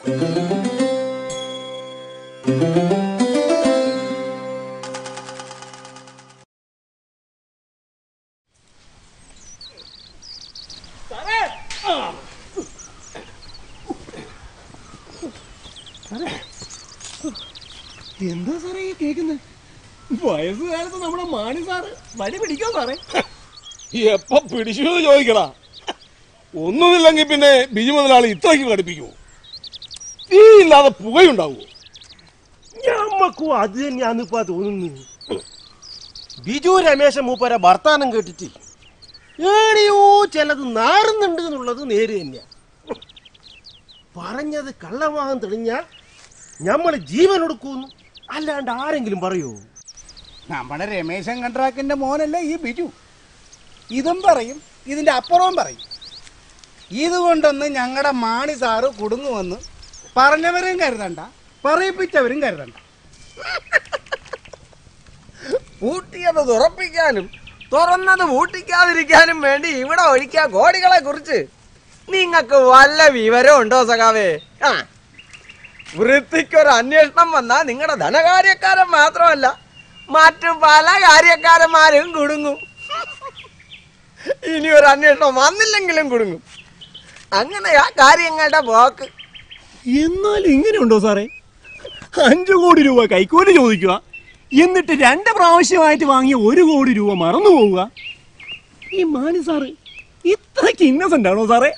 എന്താ സാറേ ഈ കേൾക്കുന്നത് വയസ്സുകാലത്ത് നമ്മുടെ മാണി സാറ് വടി പിടിക്കോ സാറേ എപ്പ പിടിച്ചു എന്ന് ചോദിക്കടാ ഒന്നുമില്ലെങ്കിൽ പിന്നെ ബിജു മുതലാളി ഇത്രയ്ക്ക് കടുപ്പിക്കുമോ തീ ഇല്ലാതെ പുകയുണ്ടാവുമോ ഞമ്മക്കും അത് തന്നെയാന്ന് ഇപ്പൊ തോന്നുന്നു ബിജു രമേശ മൂപ്പര വർത്താനം കേട്ടിട്ട് ഏടിയോ ചിലത് നാറുന്നുണ്ട് എന്നുള്ളത് നേര് തന്നെയാ പറഞ്ഞത് കള്ളമാകം തെളിഞ്ഞ ഞമ്മള് ജീവൻ കൊടുക്കുന്നു അല്ലാണ്ട് ആരെങ്കിലും പറയോ നമ്മുടെ രമേശൻ കണ്ട്രാക്കിന്റെ മോനല്ലേ ഈ ബിജു ഇതും പറയും ഇതിന്റെ അപ്പുറവും പറയും ഇതുകൊണ്ടൊന്നും ഞങ്ങളുടെ മാണി സാറ് കുടുങ്ങുമെന്ന് പറഞ്ഞവരും കരുതണ്ട പറയിപ്പിച്ചവരും കരുതണ്ട പൂട്ടിയത് തുറപ്പിക്കാനും തുറന്നത് പൂട്ടിക്കാതിരിക്കാനും വേണ്ടി ഇവിടെ ഒഴിക്കാൻ കോടികളെ കുറിച്ച് നിങ്ങൾക്ക് വല്ല വിവരം ഉണ്ടോ സഖാവേ ആ വൃത്തിക്കൊരു അന്വേഷണം വന്നാൽ നിങ്ങളുടെ ധനകാര്യക്കാരൻ മാത്രമല്ല മറ്റു പല കാര്യക്കാരന്മാരും കുടുങ്ങും ഇനി ഒരു അന്വേഷണം വന്നില്ലെങ്കിലും കുടുങ്ങും അങ്ങനെയാ കാര്യങ്ങളുടെ പോക്ക് എന്നാലും ഇങ്ങനെയുണ്ടോ സാറേ അഞ്ചു കോടി രൂപ കൈക്കൂലി ചോദിക്കുക എന്നിട്ട് രണ്ട് പ്രാവശ്യമായിട്ട് വാങ്ങിയ ഒരു കോടി രൂപ മറന്നു പോവുക ഈ മാണി സാറ് ഇത്രയ്ക്ക് ഇന്നസെന്റ് ആണോ സാറേ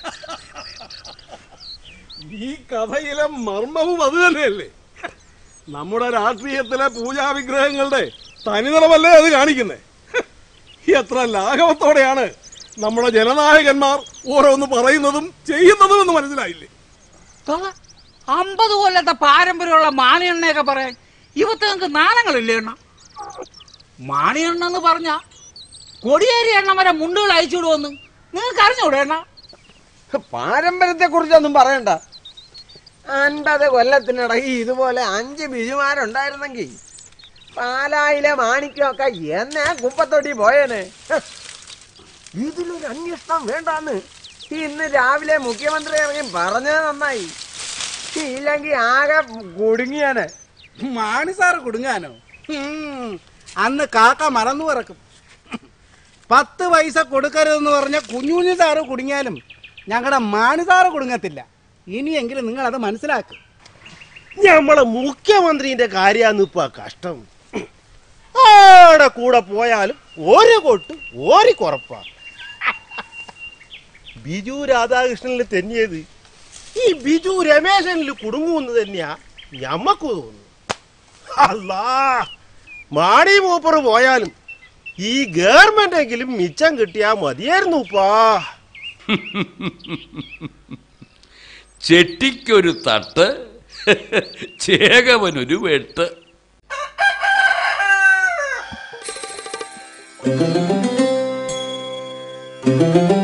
ഈ കഥയിലെ മർമ്മവും അത് തന്നെയല്ലേ നമ്മുടെ രാഷ്ട്രീയത്തിലെ പൂജാവിഗ്രഹങ്ങളുടെ തനിനിറമല്ലേ അത് കാണിക്കുന്നേ എത്ര ലാഘവത്തോടെയാണ് നമ്മുടെ ജനനായകന്മാർ ഓരോന്ന് പറയുന്നതും ചെയ്യുന്നതും എന്ന് മനസ്സിലായില്ലേ തൊള്ള അമ്പത് കൊല്ലത്തെ പാരമ്പര്യമുള്ള മാണിയെണ്ണയൊക്കെ പറയാൻ ഇവത്തങ്ങൾക്ക് നാണങ്ങളില്ലേ എണ്ണ മാണിയെണ്ണ എന്ന് പറഞ്ഞ കൊടിയേരി എണ്ണ വരെ മുണ്ടുകൾ അയച്ചുവിടുമെന്ന് നിങ്ങൾക്ക് അറിഞ്ഞൂടെ എണ്ണ പാരമ്പര്യത്തെ കുറിച്ചൊന്നും പറയണ്ട അൻപത് കൊല്ലത്തിനിടയിൽ ഇതുപോലെ അഞ്ച് ബിജുമാരുണ്ടായിരുന്നെങ്കിൽ പാലായിലെ മാണിക്കൊക്കെ എന്നെ കുപ്പത്തൊട്ടി പോയേനെ ഹ്. ഇതിലൊരു അന്വേഷണം വേണ്ടാന്ന് ഇന്ന് രാവിലെ മുഖ്യമന്ത്രി ഇറങ്ങി പറഞ്ഞത് നന്നായി ഇല്ലെങ്കിൽ ആകെ കുടുങ്ങിയാനെ മാണി സാറ് കുടുങ്ങാനോ ഉം, അന്ന് കാക്ക മറന്നു പറക്കും പത്ത് പൈസ കൊടുക്കരുതെന്ന് പറഞ്ഞ കുഞ്ഞുകുഞ്ഞു സാറ് കുടുങ്ങിയാലും ഞങ്ങളുടെ മാണി സാറ് കുടുങ്ങത്തില്ല ഇനിയെങ്കിലും നിങ്ങൾ അത് മനസ്സിലാക്കും ഞമ്മളെ മുഖ്യമന്ത്രിന്റെ കാര്യാന്ന് ഇപ്പൊ കഷ്ടം ആടെ കൂടെ പോയാലും ഒരു കൊട്ട് ഓരി കുറപ്പാ ബിജു രാധാകൃഷ്ണനിൽ തെന്നിയത് ഈ ബിജു രമേശനിൽ കുടുങ്ങുമെന്ന് തന്നെയാ ഞമ്മക്ക് തോന്നുന്നു അല്ലാ മാണി മൂപ്പർ പോയാലും ഈ ഗവൺമെന്റ് എങ്കിലും മിച്ചം കിട്ടിയാ മതിയായിരുന്നു ഉപ്പാ ചെട്ടിക്കൊരു തട്ട് ചേകവനൊരു വെട്ട് Thank you.